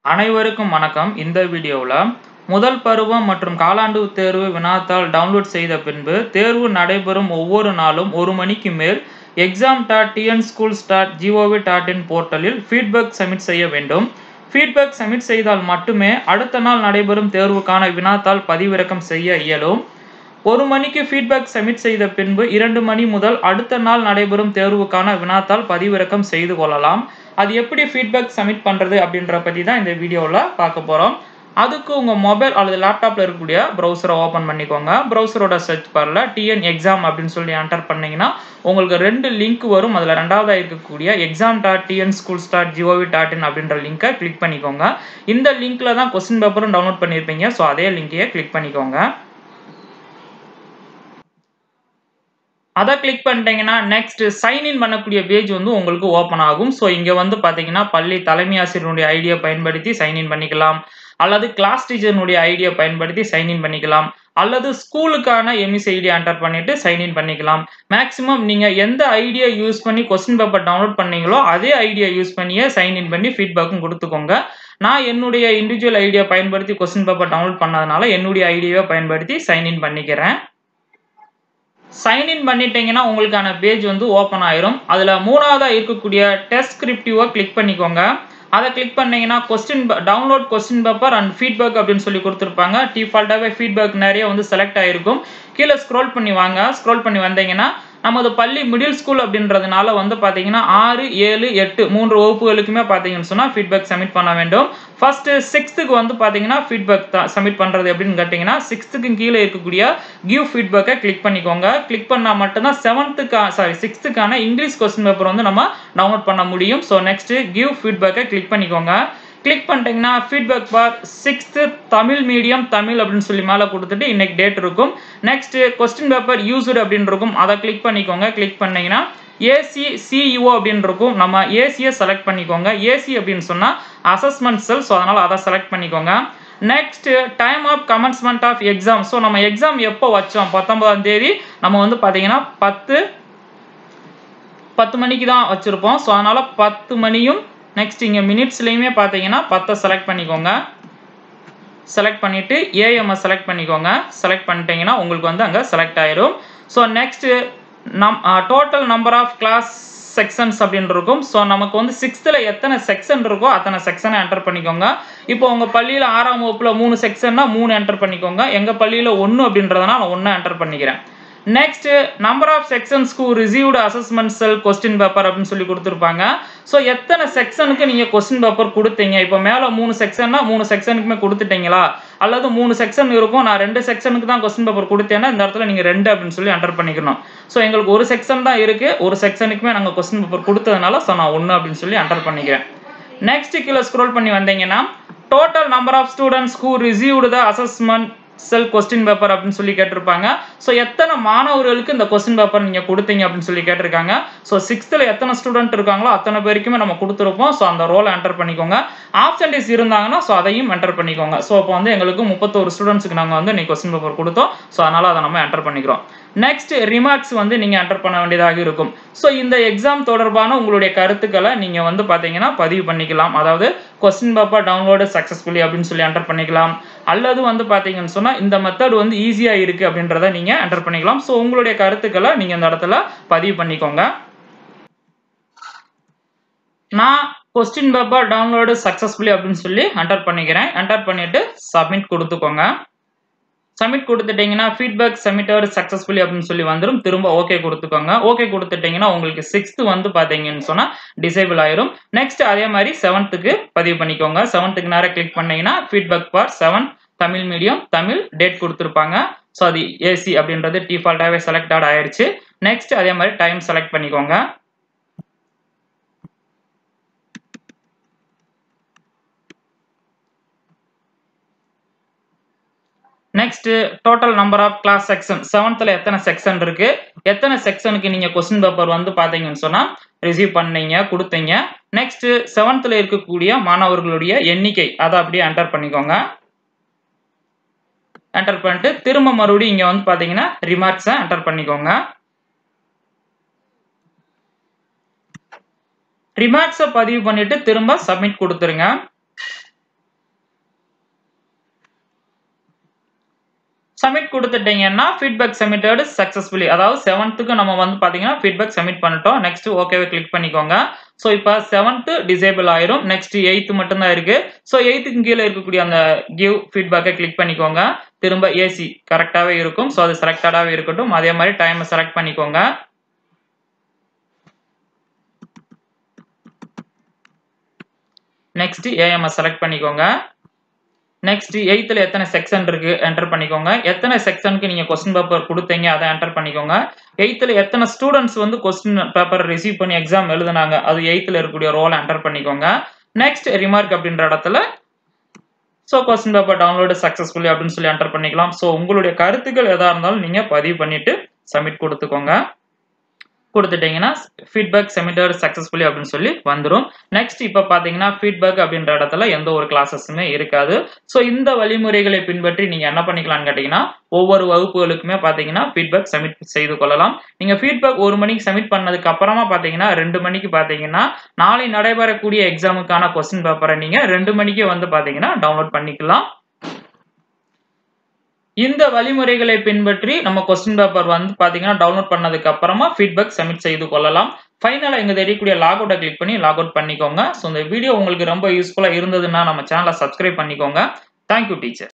அனைவருக்கும் வணக்கம் இந்த வீடியோவில் முதல் பருவம் மற்றும் காலாண்டு தேர்வு வினாத்தாள் டவுன்லோட் செய்த பின்பு தேர்வு நடைபெறும் ஒவ்வொரு நாளும் ஒரு மணிக்கு மேல் exam dot TN schools dot GOV dot in போர்ட்டலில் ஃபீட்பேக் சப்மிட் செய்ய வேண்டும் ஃபீட்பேக் சப்மிட் செய்தால் மட்டுமே அடுத்த நாள் நடைபெறும் தேர்வுக்கான வினாத்தாள் பதிவிறக்கம் செய்ய இயலும் ஒரு மணிக்கு ஃபீட்பேக் சப்மிட் செய்த பின்பு இரண்டு மணி முதல் அடுத்த நாள் நடைபெறும் தேர்வுக்கான வினாத்தாள் பதிவிறக்கம் செய்து கொள்ளலாம் அது எப்படி ஃபீட்பேக் சப்மிட் பண்ணுறது அப்படின்ற பற்றி தான் இந்த வீடியோவில் பார்க்க போகிறோம் அதுக்கு உங்கள் மொபைல் அல்லது லேப்டாப்பில் இருக்கக்கூடிய ப்ரௌசரை ஓப்பன் பண்ணிக்கோங்க ப்ரௌசரோட சர்ச் பாரில் டிஎன் எக்ஸாம் அப்படின்னு சொல்லி என்டர் பண்ணிங்கன்னா உங்களுக்கு ரெண்டு லிங்க் வரும் அதில் ரெண்டாவதாக இருக்கக்கூடிய exam dot TN schools dot GOV dot in அப்படின்ற லிங்க்கை கிளிக் பண்ணிக்கோங்க இந்த லிங்க்கில் தான் கொஸ்டின் பேப்பரும் டவுன்லோட் பண்ணியிருப்பீங்க ஸோ அதே லிங்கையே கிளிக் பண்ணிக்கோங்க அதை கிளிக் பண்ணிட்டீங்கன்னா நெக்ஸ்ட் சைன்இன் பண்ணக்கூடிய பேஜ் வந்து உங்களுக்கு ஓப்பன் ஆகும் ஸோ இங்கே வந்து பார்த்தீங்கன்னா பள்ளி தலைமை ஆசிரியருடைய ஐடியா பயன்படுத்தி சைன்இன் பண்ணிக்கலாம் அல்லது கிளாஸ் டீச்சர்னுடைய ஐடியா பயன்படுத்தி சைன்இன் பண்ணிக்கலாம் அல்லது ஸ்கூலுக்கான எம்இஸ் ஐடியா என்டர் பண்ணிட்டு சைன்இன் பண்ணிக்கலாம் மேக்ஸிமம் நீங்கள் எந்த ஐடியா யூஸ் பண்ணி கொஸ்டின் பேப்பர் டவுன்லோட் பண்ணீங்களோ அதே ஐடியா யூஸ் பண்ணியே சைன்இன் பண்ணி ஃபீட்பேக்கும் கொடுத்துக்கோங்க நான் என்னுடைய இண்டிவிஜுவல் ஐடியா பயன்படுத்தி கொஸ்டின் பேப்பர் டவுன்லோட் பண்ணதுனால என்னுடைய ஐடியாவை பயன்படுத்தி சைன்இன் பண்ணிக்கிறேன் சைன்இன் பண்ணிட்டீங்கன்னா உங்களுக்கான பேஜ் வந்து ஓப்பன் ஆயிரும் அதில் மூணாவதாக இருக்கக்கூடிய டெஸ்ட் ஸ்கிரிப்டிவை கிளிக் பண்ணிக்கோங்க அதை கிளிக் பண்ணீங்கன்னா question download question paper and feedback அப்படின்னு சொல்லி கொடுத்துருப்பாங்க டிஃபால்ட்டாகவே ஃபீட்பேக் நிறைய வந்து செலக்ட் ஆகிருக்கும் கீழே ஸ்க்ரோல் பண்ணி வாங்க ஸ்க்ரோல் பண்ணி வந்தீங்கன்னா நமது பள்ளி மிடில் ஸ்கூல் அப்படின்றதுனால வந்து பார்த்தீங்கன்னா ஆறு ஏழு எட்டு மூன்று வகுப்புகளுக்குமே பார்த்தீங்கன்னு சொன்னால் ஃபீட்பேக் சப்மிட் பண்ண வேண்டும் ஃபர்ஸ்ட் சிக்ஸ்த்துக்கு வந்து பார்த்தீங்கன்னா ஃபீட்பேக் தான் சப்மிட் பண்ணுறது எப்படின்னு கேட்டிங்கன்னா சிக்ஸ்த்துக்கு கீழே இருக்கக்கூடிய கிவ் ஃபீட்பேக்கை கிளிக் பண்ணிக்கோங்க கிளிக் பண்ணால் மட்டும்தான் செவன்த்துக்கா சாரி சிக்ஸ்த்துக்கான இங்கிலீஷ் கொஸ்டின் பேப்பர் வந்து நம்ம டவுன்லோட் பண்ண முடியும் ஸோ நெக்ஸ்ட்டு கிவ் ஃபீட்பேக்கை கிளிக் பண்ணிக்கோங்க கிளிக் பண்ணிட்டீங்கன்னா feedback for sixth Tamil medium Tamil அப்படின்னு சொல்லி மேலே கொடுத்துட்டு இன்னைக்கு டேட் இருக்கும் நெக்ஸ்ட் கொஸ்டின் பேப்பர் யூஸ்டு அப்படின்னு இருக்கும் அதை கிளிக் பண்ணிக்கோங்க கிளிக் பண்ணீங்கன்னா ஏசி சிஇஓ அப்படின்னு இருக்கும் நம்ம ஏசியை செலக்ட் பண்ணிக்கோங்க ஏசி அப்படின்னு சொன்னால் அசஸ்மெண்ட் செல் ஸோ அதனால் அதை செலக்ட் பண்ணிக்கோங்க next time of commencement of exam so நம்ம எக்ஸாம் எப்போ வச்சோம் பத்தொன்பதாம் தேதி நம்ம வந்து பார்த்தீங்கன்னா பத்து பத்து மணிக்கு தான் வச்சுருப்போம் ஸோ அதனால் பத்து மணியும் நெக்ஸ்ட் இங்கே மினிட்ஸ்லேயுமே பார்த்தீங்கன்னா பத்தை செலக்ட் பண்ணிக்கோங்க செலக்ட் பண்ணிவிட்டு ஏஎம்ஐ செலக்ட் பண்ணிக்கோங்க செலக்ட் பண்ணிட்டீங்கன்னா உங்களுக்கு வந்து அங்கே செலக்ட் ஆயிரும் ஸோ நெக்ஸ்ட்டு நம் total number of class sections அப்படின்னு இருக்கும் ஸோ நமக்கு வந்து சிக்ஸ்த்தில் எத்தனை செக்ஷன் இருக்கோ அத்தனை செக்ஷனை என்டர் பண்ணிக்கோங்க இப்போ உங்கள் பள்ளியில் ஆறாம் வகுப்பில் மூணு செக்ஷன்னா மூணு என்டர் பண்ணிக்கோங்க எங்கள் பள்ளியில் ஒன்று அப்படின்றதுனால நான் ஒன்று என்டர் பண்ணிக்கிறேன் நெக்ஸ்ட் நம்பர் ஆஃப் செக்ஷன்ஸ்க்கு received assessment cell question paper அப்படின்னு சொல்லி கொடுத்துருப்பாங்க ஸோ எத்தனை செக்ஷனுக்கு நீங்கள் கொஸ்டின் பேப்பர் கொடுத்தீங்க இப்போ மேலே மூணு செக்ஷன்னா மூணு செக்ஷனுக்குமே கொடுத்துட்டீங்களா அல்லது மூணு செக்ஷன் இருக்கும் நான் ரெண்டு செக்ஷனுக்கு தான் கொஸ்டின் பேப்பர் கொடுத்தேன்னா இந்த இடத்துல நீங்கள் ரெண்டு அப்படின்னு சொல்லி என்டர் பண்ணிக்கணும் ஸோ எங்களுக்கு ஒரு செக்ஷன் தான் இருக்குது ஒரு செக்ஷனுக்குமே நாங்கள் கொஸ்டின் பேப்பர் கொடுத்ததுனால ஸோ நான் ஒன்று அப்படின்னு சொல்லி என்டர் பண்ணிக்கிறேன் நெக்ஸ்ட் கீழே ஸ்க்ரோல் பண்ணி வந்தீங்கன்னா total number of students who received the assessment cell question paper அப்படின்னு சொல்லி கேட்டிருப்பாங்க ஸோ எத்தனை மாணவர்களுக்கு இந்த கொஸ்டின் பேப்பர் நீங்கள் கொடுத்தீங்க அப்படின்னு சொல்லி கேட்டிருக்காங்க ஸோ சிக்ஸ்த்தில் எத்தனை ஸ்டூடெண்ட் இருக்காங்களோ அத்தனை பேருக்குமே நம்ம கொடுத்துருப்போம் ஸோ அந்த ரோலை என்டர் பண்ணிக்கோங்க ஆப்சன்டேஸ் இருந்தாங்கன்னா ஸோ அதையும் என்டர் பண்ணிக்கோங்க ஸோ இப்போ வந்து எங்களுக்கு முப்பத்தோரு ஸ்டூடெண்ட்ஸுக்கு நாங்கள் வந்து இன்னைக்கு கொஸ்டின் பேப்பர் கொடுத்தோம் ஸோ அதனால் அதை நம்ம என்டர் பண்ணிக்கிறோம் நெக்ஸ்ட் ரிமார்க்ஸ் வந்து நீங்கள் என்டர் பண்ண வேண்டியதாக இருக்கும் ஸோ இந்த எக்ஸாம் தொடர்பான உங்களுடைய கருத்துக்களை நீங்கள் வந்து பார்த்தீங்கன்னா பதிவு பண்ணிக்கலாம் அதாவது கொஸ்டின் பேப்பர் டவுன்லோடு சக்ஸஸ்ஃபுல்லி அப்படின்னு சொல்லி என்டர் பண்ணிக்கலாம் அல்லது வந்து பார்த்தீங்கன்னு சொன்னால் இந்த மெத்தட் வந்து ஈஸியாக இருக்குது அப்படின்றத நீங்கள் என்டர் பண்ணிக்கலாம் ஸோ உங்களுடைய கருத்துக்களை நீங்கள் இந்த இடத்துல பதிவு பண்ணிக்கோங்க நான் கொஸ்டின் பேப்பர் டவுன்லோடு சக்ஸஸ்ஃபுல்லி அப்படின்னு சொல்லி என்டர் பண்ணிக்கிறேன் என்டர் பண்ணிவிட்டு சப்மிட் கொடுத்துக்கோங்க சப்மிட் கொடுத்துட்டீங்கன்னா ஃபீட்பேக் சப்மிட்டர் சக்ஸஸ்ஃபுல்லி அப்படின்னு சொல்லி வந்துடும் திரும்ப ஓகே கொடுத்துக்கோங்க ஓகே கொடுத்துட்டீங்கன்னா உங்களுக்கு சிக்ஸ்த்து வந்து பார்த்தீங்கன்னு சொன்னால் டிசேபிள் ஆயிரும் நெக்ஸ்ட் அதே மாதிரி செவன்த்துக்கு பதிவு பண்ணிக்கோங்க செவன்த்துக்கு நேரம் கிளிக் பண்ணீங்கன்னா feedback for seven Tamil medium Tamil date கொடுத்துருப்பாங்க ஸோ அது ஏசி அப்படின்றது டிஃபால்ட்டாகவே செலக்டட் ஆயிடுச்சு நெக்ஸ்ட் அதே மாதிரி டைம் செலக்ட் பண்ணிக்கோங்க next total number of class section செவன்த்தில் எத்தனை செக்ஷன் இருக்கு எத்தனை செக்ஷனுக்கு நீங்கள் கொஸ்டின் பேப்பர் வந்து பார்த்தீங்கன்னு சொன்னால் ரிசீவ் பண்ணீங்க கொடுத்தீங்க நெக்ஸ்ட் செவன்த்தில் இருக்கக்கூடிய மாணவர்களுடைய எண்ணிக்கை அதை அப்படியே என்டர் பண்ணிக்கோங்க என்டர் பண்ணிட்டு திரும்ப மறுபடியும் இங்கே வந்து பார்த்தீங்கன்னா ரிமார்க்ஸை என்டர் பண்ணிக்கோங்க ரிமார்க்ஸை பதிவு பண்ணிட்டு திரும்ப சப்மிட் கொடுத்துருங்க சப்மிட் கொடுத்துட்டீங்கன்னா ஃபீட்பேக் சப்மிட்டட் சக்ஸஸ்ஃபுல்லி அதாவது செவன்த்துக்கு நம்ம வந்து பார்த்தீங்கன்னா ஃபீட்பேக் சப்மிட் பண்ணிட்டோம் நெக்ஸ்ட் ஓகேவை கிளிக் பண்ணிக்கோங்க ஸோ இப்போ செவன்த்து டிசேபிள் ஆயிரும் நெக்ஸ்ட் எயித்து மட்டும்தான் இருக்கு ஸோ எயித்துக்கு கீழே இருக்கக்கூடிய அந்த கிவ் ஃபீட்பேக்கை கிளிக் பண்ணிக்கோங்க திரும்ப ஏசி கரெக்டாகவே இருக்கும் ஸோ அது செலக்டடாகவே இருக்கட்டும் அதே மாதிரி டைமை செலக்ட் பண்ணிக்கோங்க நெக்ஸ்ட் ஏஎம்எஸ் செலக்ட் பண்ணிக்கோங்க நெக்ஸ்ட் எயித்தில் எத்தனை செக்ஷன் இருக்கு என்டர் பண்ணிக்கோங்க எத்தனை செக்ஷனுக்கு நீங்க கொஸ்டின் பேப்பர் கொடுத்தீங்க அதை என்டர் பண்ணிக்கோங்க எயித்தில் எத்தனை ஸ்டூடெண்ட்ஸ் வந்து கொஸ்டின் பேப்பர் ரிசீவ் பண்ணி எக்ஸாம் எழுதுனாங்க அது எயித்தில் இருக்கக்கூடிய ரோல் என்டர் பண்ணிக்கோங்க நெக்ஸ்ட் ரிமார்க் அப்படின்ற இடத்துல so question paper download successfully அப்படின்னு சொல்லி என்டர் பண்ணிக்கலாம் ஸோ உங்களுடைய கருத்துக்கள் எதாக இருந்தாலும் நீங்கள் பதிவு பண்ணிட்டு சப்மிட் கொடுத்துக்கோங்க கொடுத்துட்டீங்கன்னா ஃபீட்பேக் செமிட்டர் சக்ஸஸ்ஃபுல்லி அப்படின்னு சொல்லி வந்துடும் நெக்ஸ்ட் இப்போ பார்த்தீங்கன்னா ஃபீட்பேக் அப்படின்ற இடத்துல எந்த ஒரு கிளாஸஸுமே இருக்காது ஸோ இந்த வழிமுறைகளை பின்பற்றி நீங்கள் என்ன பண்ணிக்கலாம்னு கேட்டிங்கன்னா ஒவ்வொரு வகுப்புகளுக்குமே பார்த்தீங்கன்னா ஃபீட்பேக் சப்மிட் செய்து கொள்ளலாம் நீங்கள் ஃபீட்பேக் ஒரு மணிக்கு சப்மிட் பண்ணதுக்கு அப்புறமா பார்த்தீங்கன்னா ரெண்டு மணிக்கு பார்த்தீங்கன்னா நாளை நடைபெறக்கூடிய எக்ஸாமுக்கான கொஸ்டின் பேப்பரை நீங்கள் ரெண்டு மணிக்கு வந்து பார்த்தீங்கன்னா டவுன்லோட் பண்ணிக்கலாம் இந்த வழிமுறைகளை பின்பற்றி நம்ம கொஸ்டின் பேப்பர் வந்து பாத்தீங்கன்னா டவுன்லோட் பண்ணதுக்கு அப்புறமா ஃபீட்பேக் சப்மிட் செய்து கொள்ளலாம் ஃபைனலாக இங்கே தெரியக்கூடிய லாக் அவுட்டை கிளிக் பண்ணி லாக் அவுட் பண்ணிக்கோங்க ஸோ இந்த வீடியோ உங்களுக்கு ரொம்ப யூஸ்ஃபுல்லாக இருந்ததுன்னா நம்ம சேனலை சப்ஸ்கிரைப் பண்ணிக்கோங்க தேங்க்யூ டீச்சர்